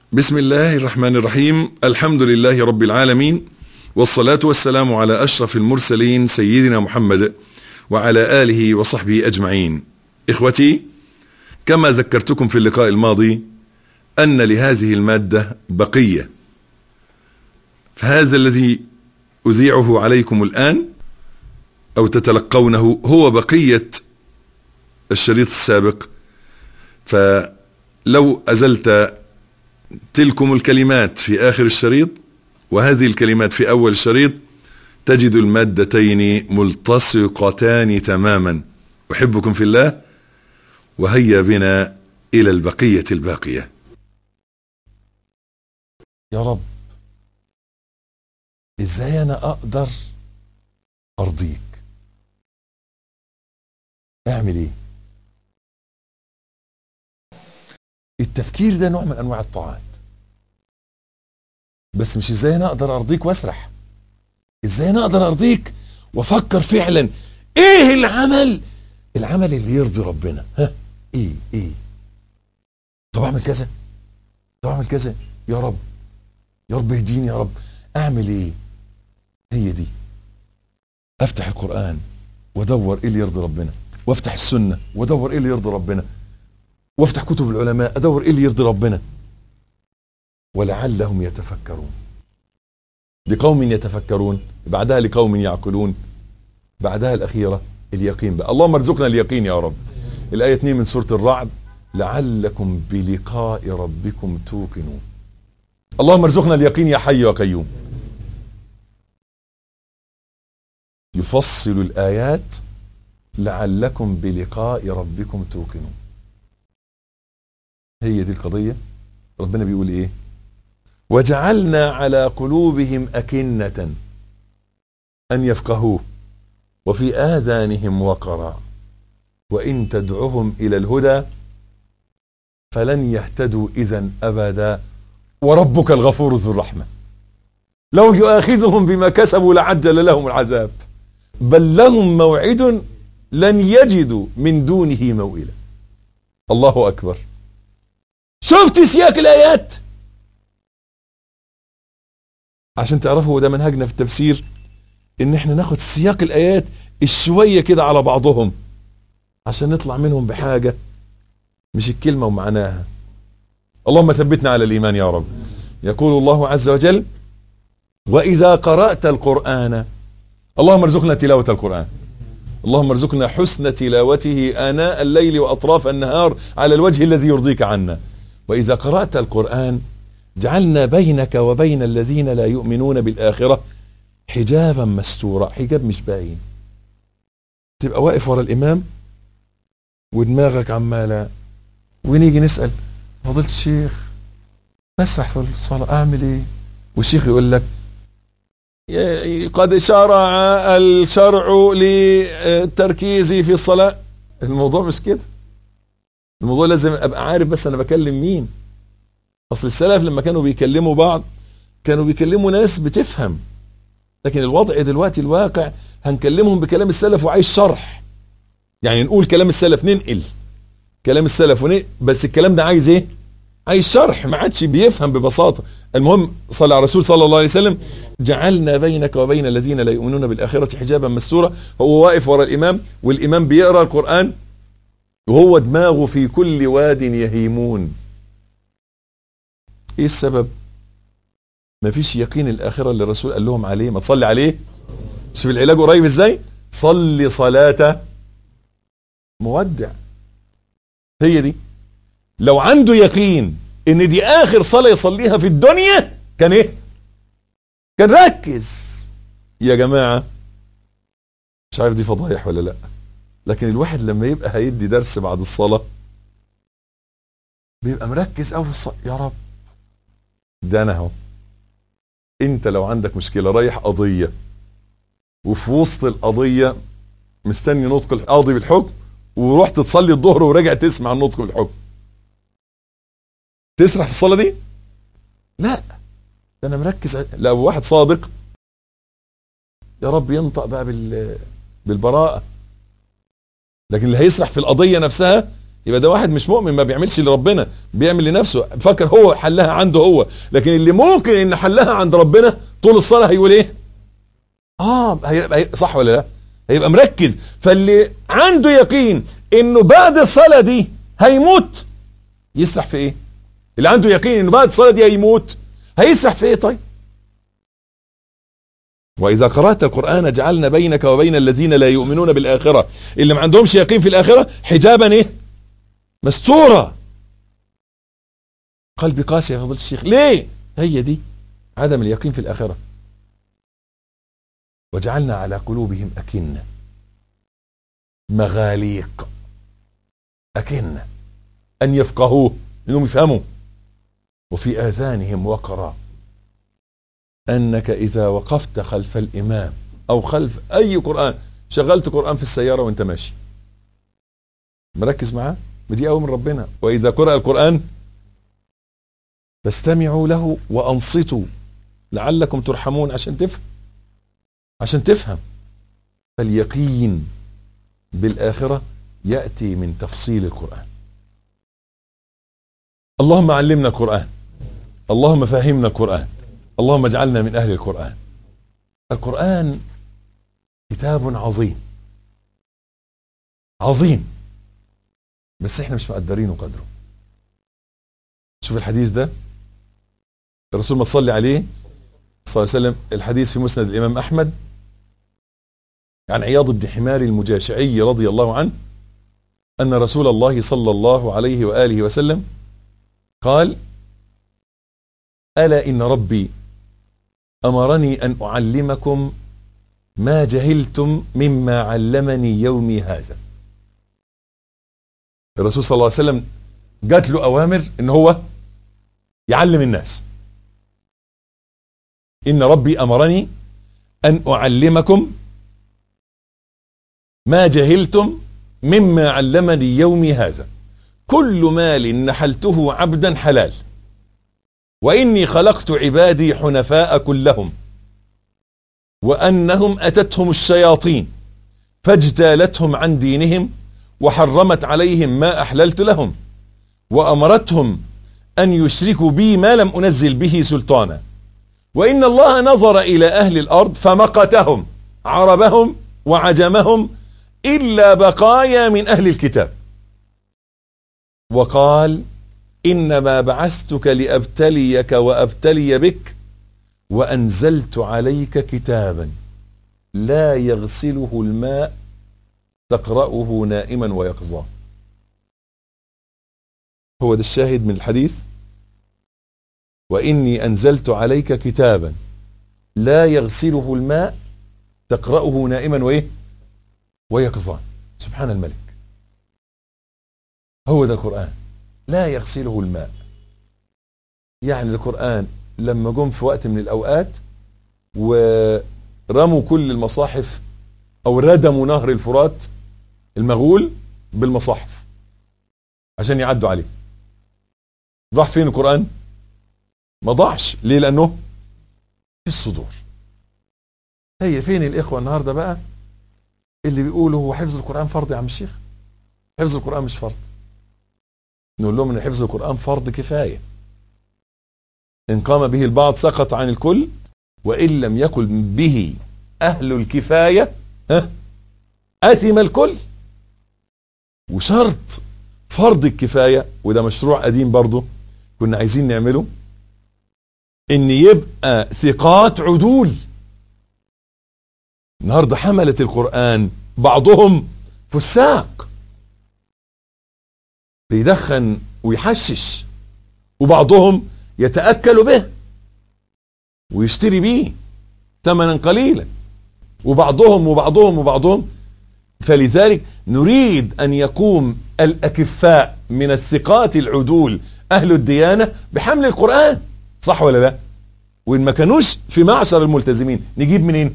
بسم الله الرحمن الرحيم الحمد لله رب العالمين والصلاة والسلام على أشرف المرسلين سيدنا محمد وعلى آله وصحبه أجمعين إخوتي كما ذكرتكم في اللقاء الماضي أن لهذه المادة بقية فهذا الذي أذيعه عليكم الآن أو تتلقونه هو بقية الشريط السابق فلو أزلت تلكم الكلمات في آخر الشريط وهذه الكلمات في أول الشريط تجد المادتين ملتصقتان تماما أحبكم في الله وهيا بنا إلى البقية الباقية يا رب ازاي انا اقدر ارضيك اعمل ايه التفكير ده نوع من انواع الطاعات بس مش ازاي انا اقدر ارضيك واسرح ازاي انا اقدر ارضيك وافكر فعلا ايه العمل العمل اللي يرضي ربنا ها ايه ايه طب اعمل كذا طب اعمل كذا يا رب يا رب اهديني يا رب اعمل ايه هي دي افتح القرآن وادور ايه اللي يرضي ربنا وافتح السنة وادور ايه اللي يرضي ربنا وافتح كتب العلماء ادور ايه اللي يرضي ربنا ولعلهم يتفكرون لقوم يتفكرون بعدها لقوم يعقلون بعدها الأخيرة اليقين بقى اللهم ارزقنا اليقين يا رب الآية 2 من سورة الرعد لعلكم بلقاء ربكم توقنون اللهم ارزقنا اليقين يا حي يا قيوم يفصل الآيات لعلكم بلقاء ربكم توقنون هي دي القضية ربنا بيقول ايه وجعلنا على قلوبهم أكنة أن يفقهوه وفي آذانهم وقرا وإن تدعهم إلى الهدى فلن يهتدوا إذا أبدا وربك الغفور ذو الرحمة لو يؤاخذهم بما كسبوا لعجل لهم العذاب بل لهم موعد لن يجدوا من دونه موئلا الله أكبر شفت سياق الآيات عشان تعرفوا ده منهجنا في التفسير ان احنا ناخد سياق الآيات الشوية كده على بعضهم عشان نطلع منهم بحاجة مش الكلمة ومعناها اللهم ثبتنا على الإيمان يا رب يقول الله عز وجل وإذا قرأت القرآن اللهم ارزقنا تلاوة القرآن اللهم ارزقنا حسن تلاوته آناء الليل وأطراف النهار على الوجه الذي يرضيك عنا وإذا قرأت القرآن جعلنا بينك وبين الذين لا يؤمنون بالآخرة حجابا مستورا حجاب مش باين تبقى واقف ورا الإمام ودماغك عمالة ونيجي نسأل فضيلة الشيخ نسرح في الصلاة أعمل إيه والشيخ يقول لك قد شرع الشرع للتركيز في الصلاة الموضوع مش كده الموضوع لازم ابقى عارف بس انا بكلم مين اصل السلف لما كانوا بيكلموا بعض كانوا بيكلموا ناس بتفهم لكن الوضع دلوقتي الواقع هنكلمهم بكلام السلف وعايز شرح يعني نقول كلام السلف ننقل كلام السلف وننقل بس الكلام ده عايز ايه عايز شرح ما عادش بيفهم ببساطة المهم صلى على الرسول صلى الله عليه وسلم جعلنا بينك وبين الذين لا يؤمنون بالآخرة حجابا مستورا هو واقف ورا الإمام والإمام بيقرأ القرآن وهو دماغه في كل واد يهيمون ايه السبب ما فيش يقين الآخرة اللي الرسول قال لهم عليه ما تصلي عليه شوف العلاج قريب ازاي صلي صلاة مودع هي دي لو عنده يقين ان دي اخر صلاة يصليها في الدنيا كان ايه كان ركز يا جماعة مش عارف دي فضايح ولا لا لكن الواحد لما يبقى هيدي درس بعد الصلاة بيبقى مركز قوي في الصلاة يا رب ده انا اهو انت لو عندك مشكلة رايح قضية وفي وسط القضية مستني نطق القاضي بالحكم ورحت تصلي الظهر ورجع تسمع النطق بالحكم تسرح في الصلاة دي لا ده انا مركز لو واحد صادق يا رب ينطق بقى بال بالبراءة لكن اللي هيسرح في القضية نفسها يبقى ده واحد مش مؤمن ما بيعملش لربنا بيعمل لنفسه فكر هو حلها عنده هو لكن اللي ممكن ان حلها عند ربنا طول الصلاه هيقول ايه اه هيبقى صح ولا لا هيبقى مركز فاللي عنده يقين انه بعد الصلاه دي هيموت يسرح في ايه اللي عنده يقين انه بعد الصلاه دي هيموت هيسرح في ايه طيب واذا قرات القران جعلنا بينك وبين الذين لا يؤمنون بالاخره اللي ما عندهمش يقين في الاخره حجابا ايه مستوره قلبي قاسي يا فضيله الشيخ ليه هي دي عدم اليقين في الاخره وجعلنا على قلوبهم اكنه مغاليق اكنه ان يفقهوه انهم يفهموا وفي اذانهم وقرا انك اذا وقفت خلف الامام او خلف اي قران شغلت قران في السياره وانت ماشي مركز معاه ودي قوي من ربنا واذا قرأ القران فاستمعوا له وانصتوا لعلكم ترحمون عشان تفهم عشان تفهم فاليقين بالاخره ياتي من تفصيل القران اللهم علمنا القران اللهم فهمنا القران اللهم اجعلنا من اهل القران القران كتاب عظيم عظيم بس احنا مش مقدرينه قدره شوف الحديث ده الرسول ما صلي عليه صلى الله عليه وسلم الحديث في مسند الامام احمد عن عياض بن حمار المجاشعي رضي الله عنه ان رسول الله صلى الله عليه واله وسلم قال الا ان ربي امرني ان اعلمكم ما جهلتم مما علمني يومي هذا الرسول صلى الله عليه وسلم جات له اوامر ان هو يعلم الناس ان ربي امرني ان اعلمكم ما جهلتم مما علمني يومي هذا كل مال نحلته عبدا حلال واني خلقت عبادي حنفاء كلهم وانهم اتتهم الشياطين فاجتالتهم عن دينهم وحرمت عليهم ما احللت لهم وامرتهم ان يشركوا بي ما لم انزل به سلطانا وان الله نظر الى اهل الارض فمقتهم عربهم وعجمهم الا بقايا من اهل الكتاب وقال انما بعثتك لابتليك وابتلي بك وانزلت عليك كتابا لا يغسله الماء تقرأه نائما ويقظان هو ده الشاهد من الحديث وإني أنزلت عليك كتابا لا يغسله الماء تقرأه نائما وإيه ويقظان سبحان الملك هو ده القرآن لا يغسله الماء يعني القرآن لما جم في وقت من الأوقات ورموا كل المصاحف أو ردموا نهر الفرات المغول بالمصاحف عشان يعدوا عليه راح فين القرآن ما ضاعش ليه لأنه في الصدور هي فين الإخوة النهاردة بقى اللي بيقولوا هو حفظ القرآن فرض يا عم الشيخ حفظ القرآن مش فرض نقول لهم ان حفظ القرآن فرض كفاية ان قام به البعض سقط عن الكل وان لم يكن به اهل الكفاية ها اثم الكل وشرط فرض الكفاية وده مشروع قديم برضه كنا عايزين نعمله ان يبقى ثقات عدول النهارده حملة القرآن بعضهم فساق بيدخن ويحشش وبعضهم يتأكل به ويشتري به ثمنا قليلا وبعضهم وبعضهم وبعضهم فلذلك نريد أن يقوم الأكفاء من الثقات العدول أهل الديانة بحمل القرآن صح ولا لا وإن ما كانوش في معشر الملتزمين نجيب منين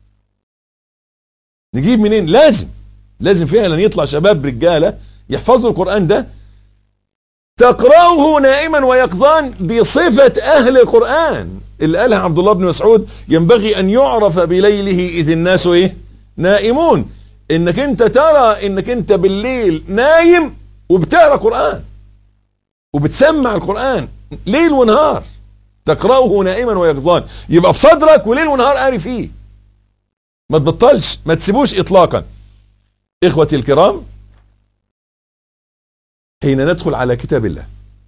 نجيب منين لازم لازم فعلا يطلع شباب رجالة يحفظوا القرآن ده تقرأه نائما ويقظان دي صفة أهل القرآن اللي قالها عبد الله بن مسعود ينبغي أن يعرف بليله إذ الناس إيه نائمون إنك أنت ترى إنك أنت بالليل نايم وبتقرا قران وبتسمع القران ليل ونهار تقراه نائما ويقظان يبقى في صدرك وليل ونهار قاري فيه ما تبطلش ما تسيبوش اطلاقا اخوتي الكرام حين ندخل على كتاب الله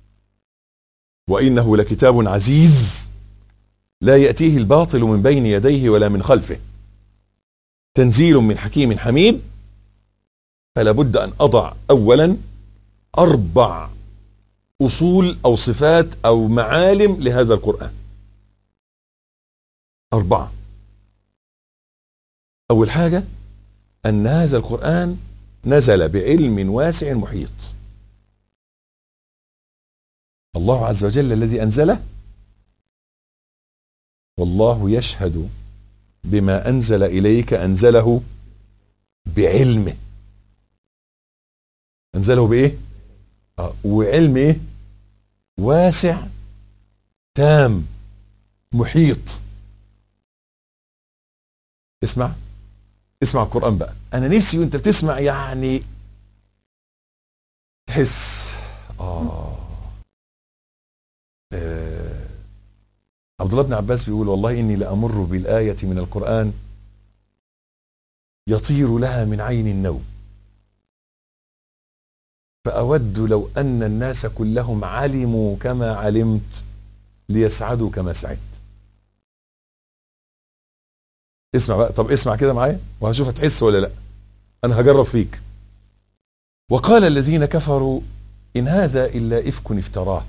وانه لكتاب عزيز لا ياتيه الباطل من بين يديه ولا من خلفه تنزيل من حكيم حميد فلا بد ان اضع اولا اربع اصول او صفات او معالم لهذا القران اربعه اول حاجه ان هذا القران نزل بعلم واسع محيط الله عز وجل الذي انزله والله يشهد بما انزل اليك انزله بعلمه انزله بايه آه وعلم ايه واسع تام محيط اسمع اسمع القرآن بقى أنا نفسي وأنت بتسمع يعني تحس آه, آه. عبد الله بن عباس بيقول والله إني لأمر بالآية من القرآن يطير لها من عين النوم فأود لو أن الناس كلهم علموا كما علمت ليسعدوا كما سعدت اسمع بقى طب اسمع كده معايا وهشوف هتحس ولا لا انا هجرب فيك وقال الذين كفروا ان هذا الا افك افتراه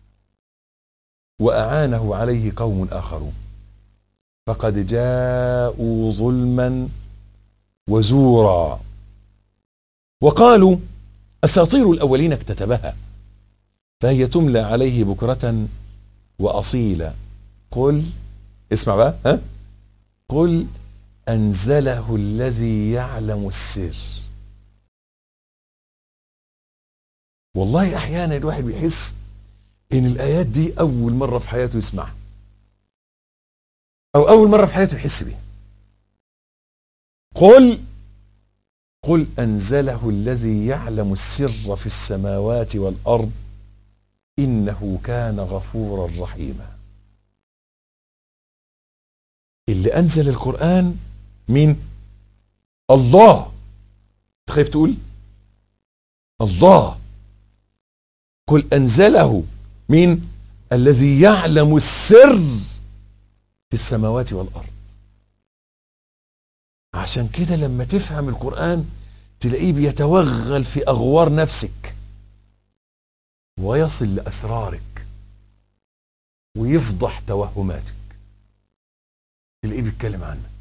واعانه عليه قوم اخرون فقد جاءوا ظلما وزورا وقالوا اساطير الاولين اكتتبها فهي تملى عليه بكره واصيلا قل اسمع بقى ها قل انزله الذي يعلم السر والله احيانا الواحد بيحس ان الايات دي اول مره في حياته يسمعها او اول مره في حياته يحس بيها قل قل انزله الذي يعلم السر في السماوات والارض انه كان غفورا رحيما اللي انزل القران مين الله تخاف تقول الله قل انزله مين الذي يعلم السر في السماوات والارض عشان كده لما تفهم القران تلاقيه بيتوغل في اغوار نفسك ويصل لاسرارك ويفضح توهماتك تلاقيه بيتكلم عنك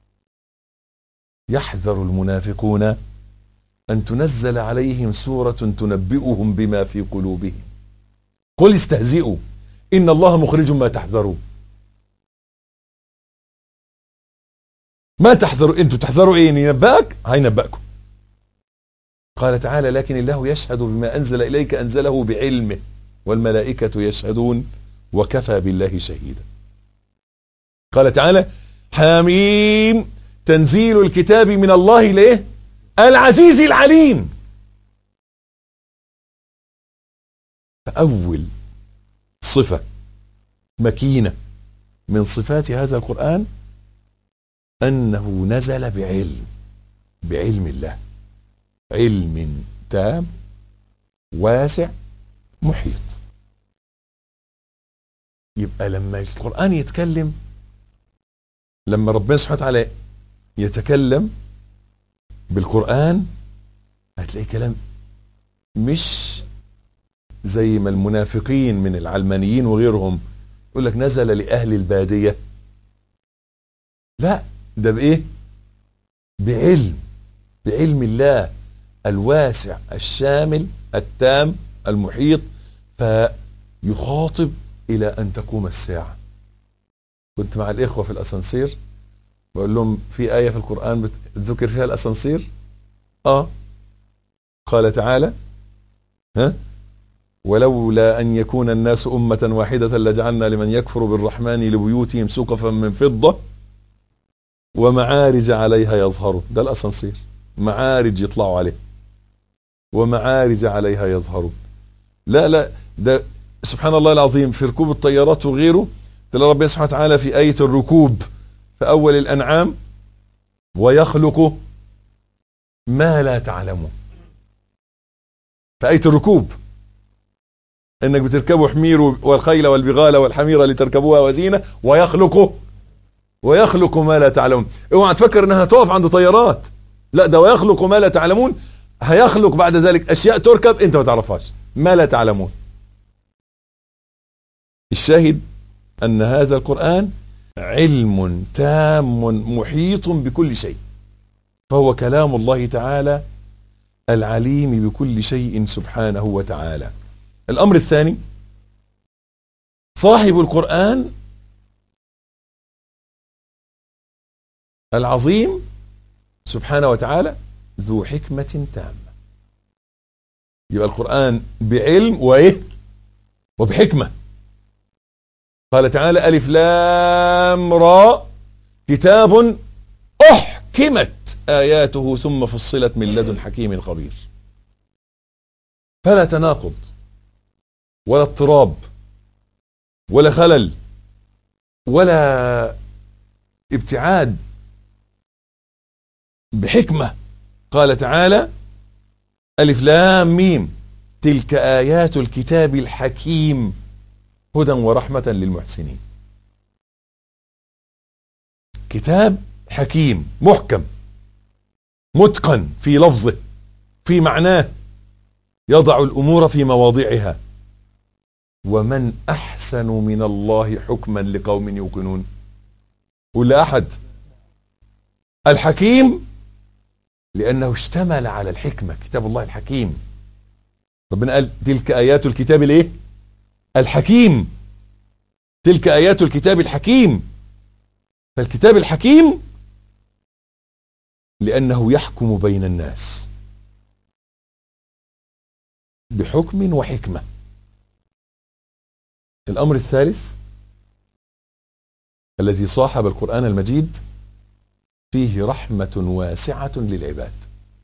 يحذر المنافقون أن تنزل عليهم سورة تنبئهم بما في قلوبهم قل استهزئوا إن الله مخرج ما تحذرون ما تحذروا انتوا تحذروا ايه ينبأك هينبأكم قال تعالى لكن الله يشهد بما أنزل إليك أنزله بعلمه والملائكة يشهدون وكفى بالله شهيدا قال تعالى حميم تنزيل الكتاب من الله ليه العزيز العليم فأول صفة مكينة من صفات هذا القرآن أنه نزل بعلم بعلم الله علم تام واسع محيط يبقى لما القرآن يتكلم لما ربنا سبحانه وتعالى يتكلم بالقرآن هتلاقي كلام مش زي ما المنافقين من العلمانيين وغيرهم يقول لك نزل لأهل البادية لا ده بإيه بعلم بعلم الله الواسع الشامل التام المحيط فيخاطب إلى أن تقوم الساعة كنت مع الإخوة في الأسانسير بقول لهم في آية في القرآن بتذكر فيها الأسانسير آه قال تعالى ها ولولا أن يكون الناس أمة واحدة لجعلنا لمن يكفر بالرحمن لبيوتهم سقفا من فضة ومعارج عليها يظهروا ده الأسانسير معارج يطلعوا عليه ومعارج عليها يظهرون لا لا ده سبحان الله العظيم في ركوب الطيارات وغيره تلاقي ربنا سبحانه وتعالى في آية الركوب في أول الأنعام ويخلق ما لا تعلمون في آية الركوب انك بتركبوا حمير والخيل والبغال والحمير لتركبوها وزينه ويخلق ويخلق ما لا تعلمون اوعى تفكر انها تقف عند طيارات لا ده ويخلق ما لا تعلمون هيخلق بعد ذلك اشياء تركب انت ما تعرفهاش ما لا تعلمون الشاهد ان هذا القران علم تام محيط بكل شيء فهو كلام الله تعالى العليم بكل شيء سبحانه وتعالى الامر الثاني صاحب القران العظيم سبحانه وتعالى ذو حكمه تامه يبقى القران بعلم وايه وبحكمه قال تعالى الف لام را كتاب احكمت اياته ثم فصلت من لدن حكيم خبير فلا تناقض ولا اضطراب ولا خلل ولا ابتعاد بحكمة قال تعالى ألف لام ميم تلك آيات الكتاب الحكيم هدى ورحمة للمحسنين كتاب حكيم محكم متقن في لفظه في معناه يضع الأمور في مواضعها ومن أحسن من الله حكما لقوم يوقنون ولا أحد الحكيم لأنه اشتمل على الحكمة كتاب الله الحكيم ربنا قال تلك آيات الكتاب الايه الحكيم تلك آيات الكتاب الحكيم فالكتاب الحكيم لأنه يحكم بين الناس بحكم وحكمة الأمر الثالث الذي صاحب القرآن المجيد فيه رحمة واسعة للعباد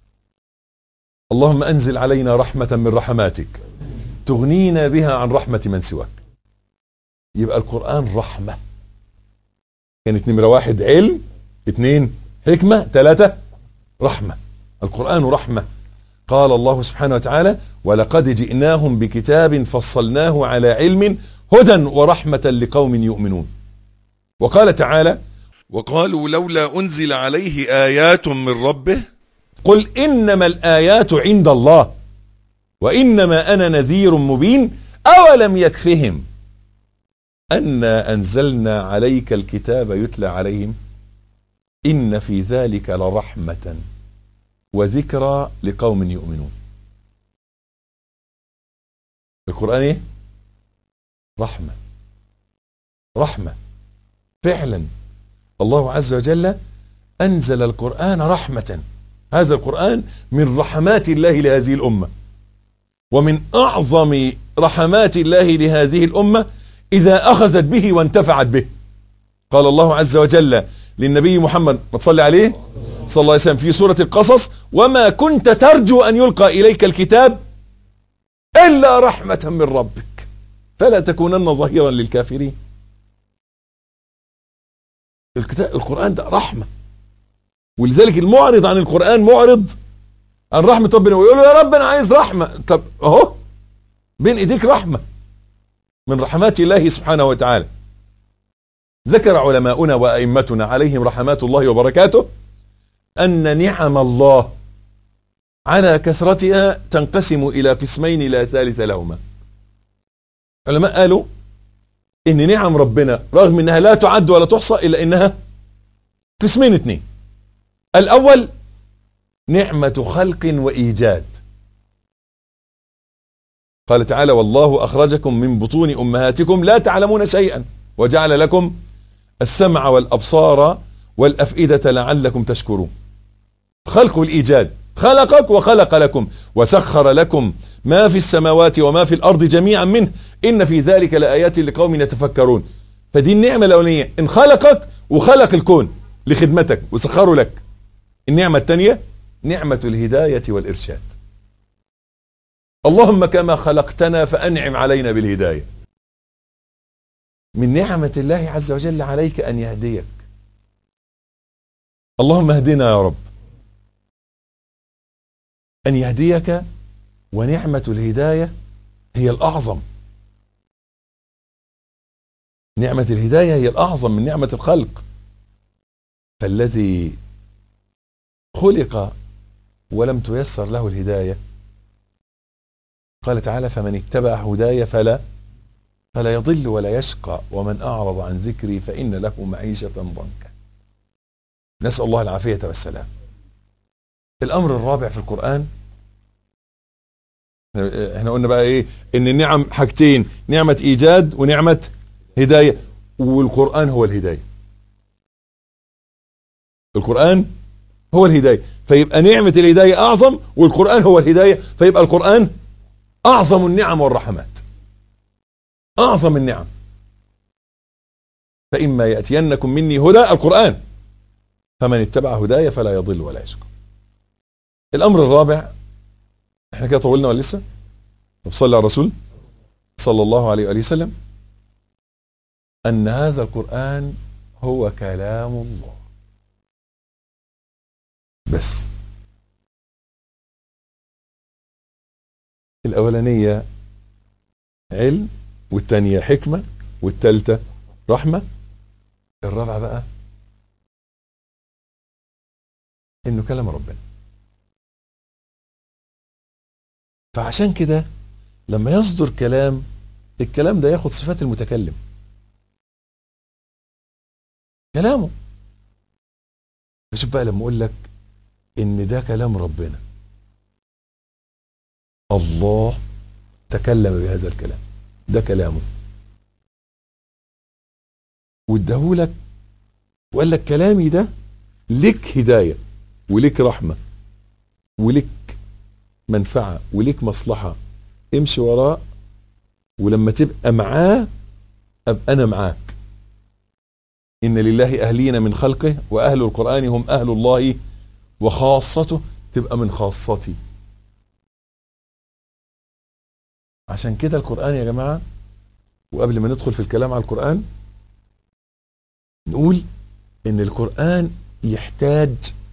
اللهم أنزل علينا رحمة من رحماتك تغنينا بها عن رحمة من سواك يبقى القرآن رحمة كانت نمرة واحد علم اثنين حكمة ثلاثة رحمة القرآن رحمة قال الله سبحانه وتعالى ولقد جئناهم بكتاب فصلناه على علم هدى ورحمة لقوم يؤمنون وقال تعالى وقالوا لولا أنزل عليه آيات من ربه قل إنما الآيات عند الله وإنما أنا نذير مبين أولم يكفهم أنا أنزلنا عليك الكتاب يتلى عليهم إن في ذلك لرحمة وذكرى لقوم يؤمنون القرآن إيه؟ رحمة رحمة فعلا الله عز وجل أنزل القرآن رحمة هذا القرآن من رحمات الله لهذه الأمة ومن أعظم رحمات الله لهذه الأمة إذا أخذت به وانتفعت به قال الله عز وجل للنبي محمد ما تصلي عليه صلى الله عليه وسلم في سورة القصص وما كنت ترجو أن يلقى إليك الكتاب إلا رحمة من ربك فلا تكونن ظهيرا للكافرين الكتاب القرآن ده رحمة ولذلك المعرض عن القرآن معرض عن رحمة ربنا ويقول له يا رب أنا عايز رحمة طب أهو بين إيديك رحمة من رحمات الله سبحانه وتعالى ذكر علماؤنا وأئمتنا عليهم رحمات الله وبركاته أن نعم الله على كثرتها تنقسم إلى قسمين لا ثالث لهما علماء قالوا إن نعم ربنا رغم أنها لا تعد ولا تحصى إلا أنها قسمين اثنين الأول نعمة خلق وإيجاد قال تعالى والله أخرجكم من بطون أمهاتكم لا تعلمون شيئا وجعل لكم السمع والأبصار والأفئدة لعلكم تشكرون خلق الإيجاد خلقك وخلق لكم وسخر لكم ما في السماوات وما في الأرض جميعا منه إن في ذلك لآيات لقوم يتفكرون فدي النعمة الأولانية إن خلقك وخلق الكون لخدمتك وسخره لك النعمة الثانية نعمة الهداية والإرشاد اللهم كما خلقتنا فأنعم علينا بالهداية من نعمة الله عز وجل عليك أن يهديك اللهم اهدنا يا رب أن يهديك ونعمة الهداية هي الأعظم نعمة الهداية هي الأعظم من نعمة الخلق فالذي خلق ولم تيسر له الهداية قال تعالى فمن اتبع هداي فلا فلا يضل ولا يشقى ومن أعرض عن ذكري فإن له معيشة ضنكا نسأل الله العافية والسلام الأمر الرابع في القرآن احنا قلنا بقى ايه ان النعم حاجتين نعمة ايجاد ونعمة هداية والقرآن هو الهداية القرآن هو الهداية فيبقى نعمة الهداية أعظم والقرآن هو الهداية فيبقى القرآن أعظم النعم والرحمات أعظم النعم فإما يأتينكم مني هدى القرآن فمن اتبع هدايا فلا يضل ولا يشقى الأمر الرابع احنا كده طولنا ولا لسه طب صلي على الرسول صلى الله عليه وآله وسلم أن هذا القرآن هو كلام الله بس الأولانية علم والتانية حكمة والتالتة رحمة الرابعة بقى إنه كلام ربنا فعشان كده لما يصدر كلام الكلام ده ياخد صفات المتكلم كلامه فشوف بقى لما اقول لك ان ده كلام ربنا الله تكلم بهذا الكلام ده كلامه واداهولك وقال لك كلامي ده لك هدايه ولك رحمه ولك منفعه ولك مصلحه امشي وراه ولما تبقى معاه ابقى انا معاك ان لله اهلين من خلقه واهل القران هم اهل الله وخاصته تبقى من خاصتي عشان كده القرآن يا جماعة وقبل ما ندخل في الكلام على القرآن نقول ان القرآن يحتاج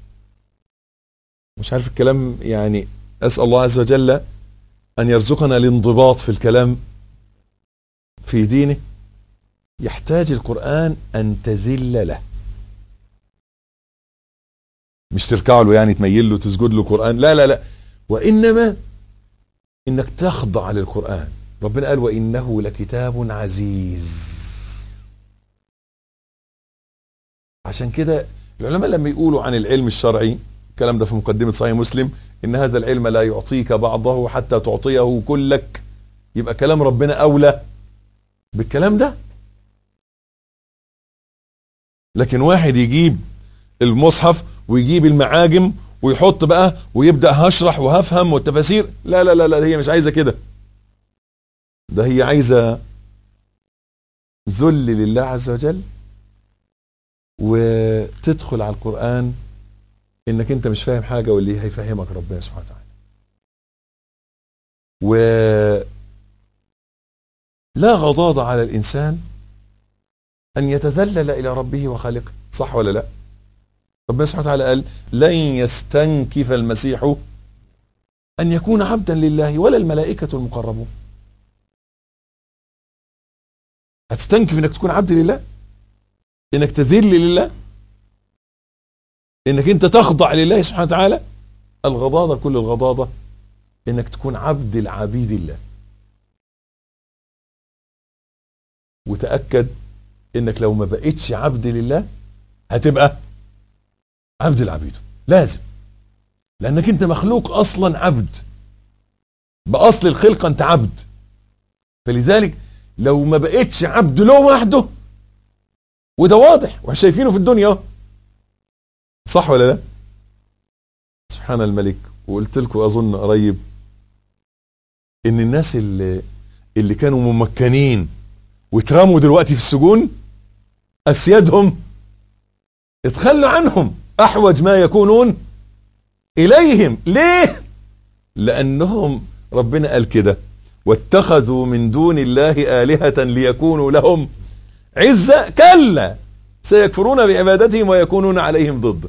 مش عارف الكلام يعني اسأل الله عز وجل ان يرزقنا الانضباط في الكلام في دينه يحتاج القرآن ان تذل له مش تركع له يعني تميل له تسجد له قرآن لا لا لا وإنما إنك تخضع للقرآن ربنا قال وإنه لكتاب عزيز عشان كده العلماء لما يقولوا عن العلم الشرعي الكلام ده في مقدمة صحيح مسلم إن هذا العلم لا يعطيك بعضه حتى تعطيه كلك يبقى كلام ربنا أولى بالكلام ده لكن واحد يجيب المصحف ويجيب المعاجم ويحط بقى ويبدا هشرح وهفهم والتفاسير لا لا لا لا هي مش عايزه كده ده هي عايزه ذل لله عز وجل وتدخل على القران انك انت مش فاهم حاجه واللي هيفهمك ربنا سبحانه وتعالى و لا غضاضة على الإنسان أن يتذلل إلى ربه وخالقه صح ولا لا ربنا سبحانه وتعالى قال لن يستنكف المسيح أن يكون عبدا لله ولا الملائكة المقربون هتستنكف انك تكون عبد لله انك تذل لله انك انت تخضع لله سبحانه وتعالى الغضاضة كل الغضاضة انك تكون عبد العبيد الله وتأكد انك لو ما بقتش عبد لله هتبقى عبد العبيد لازم لانك انت مخلوق اصلا عبد باصل الخلقه انت عبد فلذلك لو ما بقتش عبد له وحده وده واضح واحنا شايفينه في الدنيا اهو صح ولا لا سبحان الملك وقلت لكم اظن قريب ان الناس اللي اللي كانوا ممكنين واترموا دلوقتي في السجون اسيادهم اتخلوا عنهم احوج ما يكونون اليهم ليه لانهم ربنا قال كده واتخذوا من دون الله آلهة ليكونوا لهم عزة كلا سيكفرون بعبادتهم ويكونون عليهم ضد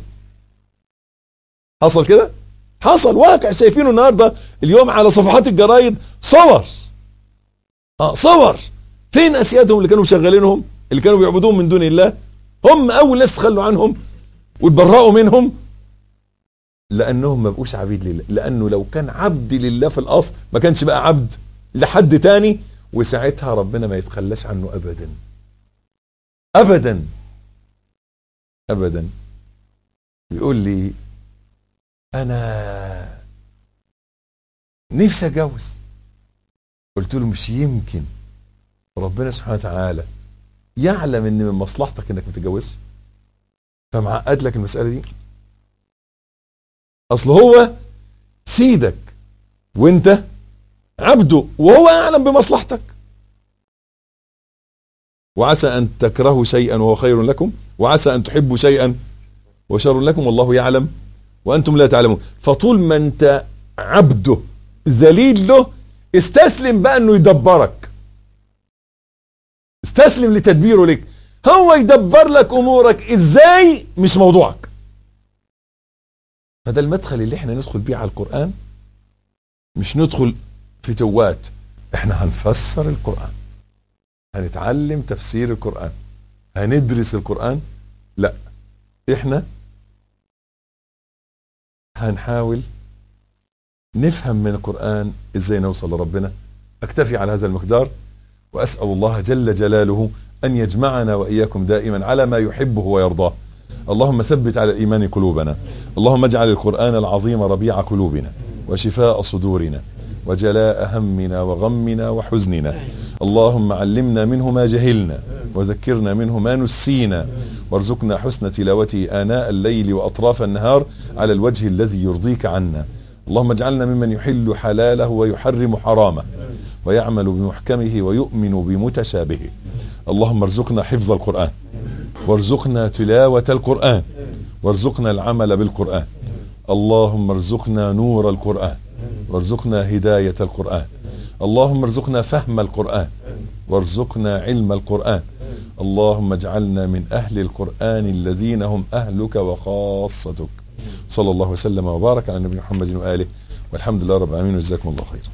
حصل كده حصل واقع شايفينه النهارده اليوم على صفحات الجرايد صور اه صور فين اسيادهم اللي كانوا مشغلينهم اللي كانوا بيعبدوهم من دون الله هم اول ناس تخلوا عنهم وتبرأوا منهم لانهم ما بقوش عبيد لله لانه لو كان عبد لله في الاصل ما كانش بقى عبد لحد تاني وساعتها ربنا ما يتخلاش عنه ابدا ابدا ابدا بيقول لي انا نفسي اتجوز قلت له مش يمكن ربنا سبحانه وتعالى يعلم ان من مصلحتك انك ما تتجوزش فمعقد لك المساله دي اصل هو سيدك وانت عبده وهو اعلم بمصلحتك وعسى ان تكرهوا شيئا وهو خير لكم وعسى ان تحبوا شيئا وشر لكم والله يعلم وانتم لا تعلمون فطول ما انت عبده ذليل له استسلم بقى انه يدبرك استسلم لتدبيره لك هو يدبر لك امورك ازاي مش موضوعك فده المدخل اللي احنا ندخل بيه على القرآن مش ندخل في توات احنا هنفسر القرآن هنتعلم تفسير القرآن هندرس القرآن لا احنا هنحاول نفهم من القرآن ازاي نوصل لربنا اكتفي على هذا المقدار واسأل الله جل جلاله ان يجمعنا واياكم دائما على ما يحبه ويرضاه اللهم ثبت على الايمان قلوبنا اللهم اجعل القرآن العظيم ربيع قلوبنا وشفاء صدورنا وجلاء همنا وغمنا وحزننا اللهم علمنا منه ما جهلنا وذكرنا منه ما نسينا وارزقنا حسن تلاوته آناء الليل وأطراف النهار على الوجه الذي يرضيك عنا اللهم اجعلنا ممن يحل حلاله ويحرم حرامه ويعمل بمحكمه ويؤمن بمتشابهه اللهم ارزقنا حفظ القرآن وارزقنا تلاوة القرآن وارزقنا العمل بالقرآن اللهم ارزقنا نور القرآن وارزقنا هداية القرآن اللهم ارزقنا فهم القرآن وارزقنا علم القرآن اللهم اجعلنا من أهل القرآن الذين هم أهلك وخاصتك صلى الله وسلم وبارك على النبي محمد وآله والحمد لله رب العالمين وجزاكم الله خيرا